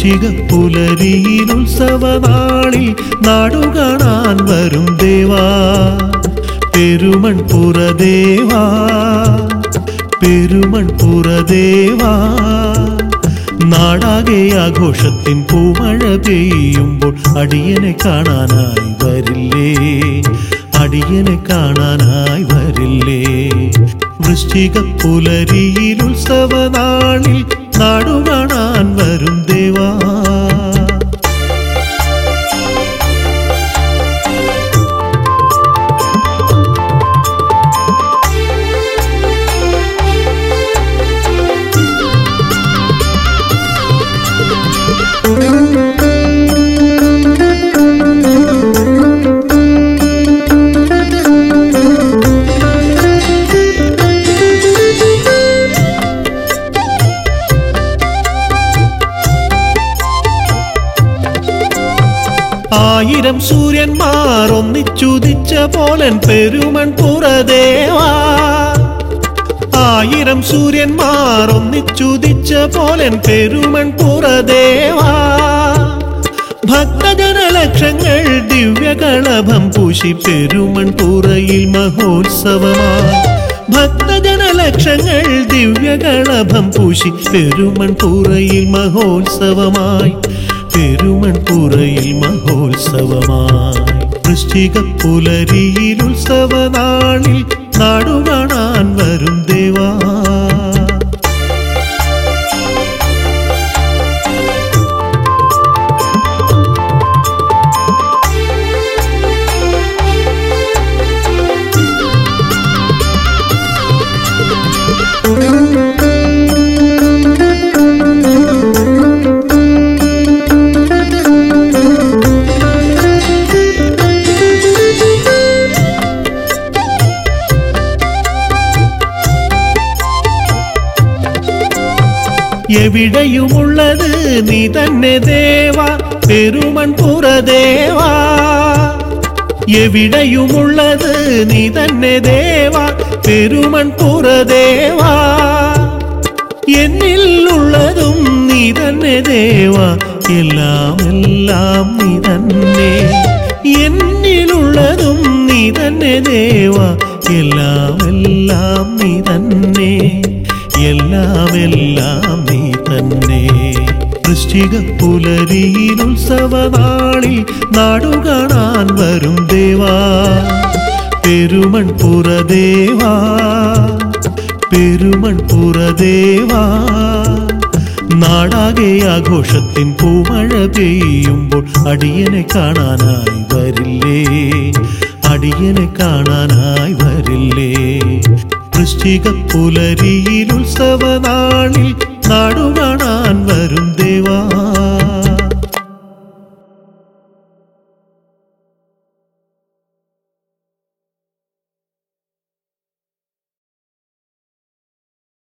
വൃശ്ചിക പുലരിയിൽ ഉത്സവനാളിൽ നാടുകാണാൻ വരും ദേവാ പെരുമൺപുറ ദേവാ പെരുമൺപുറ ദേവാ നാടാകെ ആഘോഷത്തിൻ പൂമഴ പെയ്യുമ്പോൾ അടിയനെ കാണാനായി വരില്ലേ അടിയനെ കാണാനായി വരില്ലേ വൃശ്ചിക പുലരിയിൽ ഉത്സവനാളിൽ നാടുകാണാൻ വരും ദേവാ ആയിരം സൂര്യന്മാർ ഒന്നിച്ചുദിച്ച പോലൻ പെരുമൺ പുറദേവാ ആയിരം സൂര്യന്മാർ ഒന്നിച്ചുദിച്ച പോലൻ പെരുമൺ പുറദേവാ ഭക്തജനലക്ഷങ്ങൾ ദിവ്യകളഭം പൂശി പെരുമൺ പുറയിൽ മഹോത്സവമാ ഭക്തജനലക്ഷങ്ങൾ ദിവ്യകളഭം പൂശി പെരുമൺ പുറയിൽ മഹോത്സവമായി പെരുമൺ പുറയിൽ മഹോത്സവമായി വൃശ്ചിക പുലരിയിൽ ഉത്സവനാളിൽ നാടുകാണാൻ വരും ദേവാ എവിടെയുമുള്ളത് നീ തന്നെ ദേവാ പെരുമൺ പുറദേവാ എവിടെയുമുള്ളത് നീ തന്നെ ദേവാ പെരുമൺ പുറദേവാ എന്നിൽ ഉള്ളതും നീ തന്നെ ദേവാ എല്ലാം എല്ലാം നീ തന്നെ എന്നിലുള്ളതും നീ തന്നെ ദേവാ എല്ലാം എല്ലാം നീ തന്നെ എല്ലാം എല്ലാം നീ തന്നെ വൃശ്ചിക പുലരിയിൽ ഉത്സവനാളിൽ നാടുകാണാൻ വരും ദേവാ പെരുമൺപുറ ദേവാ പെരുമൺപുറ ദേവാ നാടാകെ ആഘോഷത്തിൻ പൂമഴ പെയ്യുമ്പോൾ അടിയനെ കാണാനായി വരില്ലേ അടിയനെ കാണാനായി വരില്ലേ വൃശ്ചിക പുലരിയിൽ ഉത്സവനാളിൽ